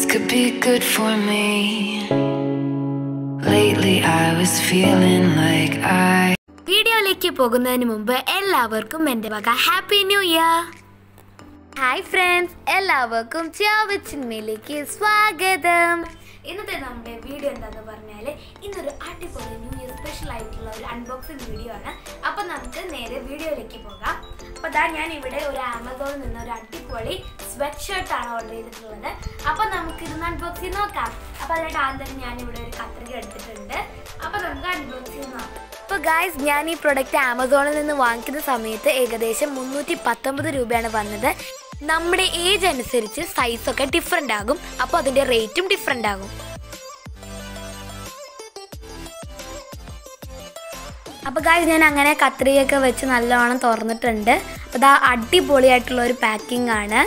could be good for me. Lately, I was feeling like I. വീഡിയോയിലേക്ക് പോകുന്നതിന് മുമ്പ് എല്ലാവർക്കും എൻ്റെ വക happy new year hi friends എല്ലാവർക്കും ചിന്മയിലേക്ക് സ്വാഗതം ഇന്നത്തെ നമ്മുടെ വീഡിയോ എന്താന്ന് പറഞ്ഞാൽ ഇന്നൊരു അടിപൊളി ന്യൂ ഇയർ സ്പെഷ്യൽ ആയിട്ടുള്ള ഒരു അൺബോക്സിംഗ് വീഡിയോ ആണ് അപ്പം നമുക്ക് നേരെ വീഡിയോയിലേക്ക് പോകാം അപ്പോൾ ദാ ഞാൻ ഇവിടെ ഒരു ആമസോണിൽ നിന്ന് ഒരു അടിപൊളി സ്വെറ്റ് ഷർട്ട് ആണ് ഓർഡർ ചെയ്തിട്ടുള്ളത് അപ്പം നമുക്ക് ഇതൊന്ന് അൺബോക്സ് ചെയ്ത് നോക്കാം അപ്പോൾ അതിനായിട്ട് ആദ്യം തന്നെ ഞാൻ ഇവിടെ ഒരു കത്രിക എടുത്തിട്ടുണ്ട് അപ്പോൾ നമുക്ക് അൺബോക്സ് ചെയ്ത് നോക്കാം അപ്പോൾ ഗായ്സ് ഞാൻ ഈ പ്രൊഡക്റ്റ് ആമസോണിൽ നിന്ന് വാങ്ങിക്കുന്ന സമയത്ത് ഏകദേശം മുന്നൂറ്റി പത്തൊമ്പത് രൂപയാണ് വന്നത് നമ്മുടെ ഏജ് അനുസരിച്ച് സൈസൊക്കെ ഡിഫറെൻ്റ് ആകും അപ്പോൾ അതിൻ്റെ റേറ്റും ഡിഫറെൻ്റ് ആകും അപ്പോൾ ഗായ്സ് ഞാൻ അങ്ങനെ കത്രികയൊക്കെ വെച്ച് നല്ലോണം തുറന്നിട്ടുണ്ട് അപ്പോൾ ഇതാ അടിപൊളിയായിട്ടുള്ള ഒരു പാക്കിംഗ് ആണ്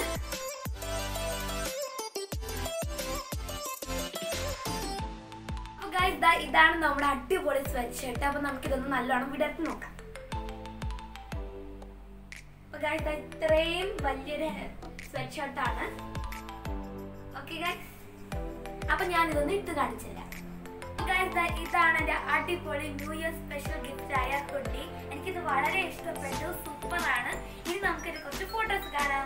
അപ്പോൾ ഗായ്സ് ദാ ഇതാണ് നമ്മുടെ അടിപൊളി സ്വെറ്റ് ഷർട്ട് അപ്പോൾ നമുക്കിതൊന്ന് നല്ലോണം വിടർത്തി നോക്കാം അപ്പോൾ ഗായ്സ് ദാ ഇത്രയും വലിയൊരു സ്വെറ്റ് ഷർട്ടാണ് ഓക്കെ ഗായ്സ് അപ്പോൾ ഞാൻ ഇതൊന്ന് ഇട്ട് കാണിച്ചു തരാം Guys, ദാ ഇതാണ് എൻ്റെ അടിപൊളി ന്യൂ ഇയർ സ്പെഷ്യൽ ഗിഫ്റ്റ് ആയ കുട്ടി എനിക്കിത് വളരെ ഇഷ്ടപ്പെട്ടു സൂപ്പർ ആണ് ഇനി നമുക്കിത് കുറച്ച് ഫോട്ടോസ് കാണാം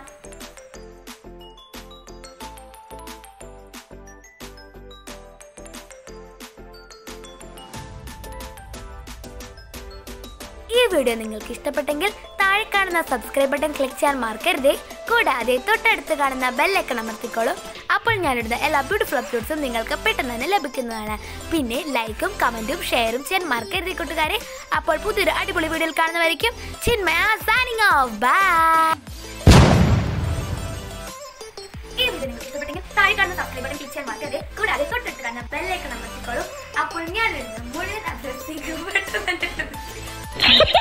ഈ വീഡിയോ നിങ്ങൾക്ക് ഇഷ്ടപ്പെട്ടെങ്കിൽ താഴെ കാണുന്ന സബ്സ്ക്രൈബ് ബട്ടൺ ക്ലിക്ക് ചെയ്യാൻ മറക്കരുതേ കൂടാതെ തൊട്ടടുത്ത് കാണുന്ന ബെല്ലൈക്കൺ അമർത്തിക്കോളൂ അപ്പോൾ ഞാനിടുന്ന എല്ലാ ബ്യൂട്ടിഫുൾ അപ്ലോഡ്സും നിങ്ങൾക്ക് പെട്ടെന്ന് തന്നെ ലഭിക്കുന്നതാണ് പിന്നെ ലൈക്കും കമന്റും ഷെയറും ചെയ്യാൻ മറക്കരുതേ കൂട്ടുകാരെ അപ്പോൾ പുതിയൊരു അടിപൊളി വീഡിയോയിൽ കാണുന്നവരിക്കും ചിന്മയ സൈനിങ് ഓഫ് ബൈ ഈ വീഡിയോ നിങ്ങൾക്ക് ഇഷ്ടപ്പെട്ടെങ്കിൽ താഴെ കാണുന്ന സബ്സ്ക്രൈബ് ബട്ടൺ ക്ലിക്ക് ചെയ്യാൻ മറക്കരുതേ കൂടാതെ തൊട്ടടുത്ത് കാണുന്ന ബെല്ലൈക്കൺ അമർത്തിക്കോളൂ അപ്പോൾ ഞാനിടുന്ന മുഴുവൻ അപ്ലോഡ്സിനും പെട്ടെന്ന് തന്നെ ലഭിക്കും.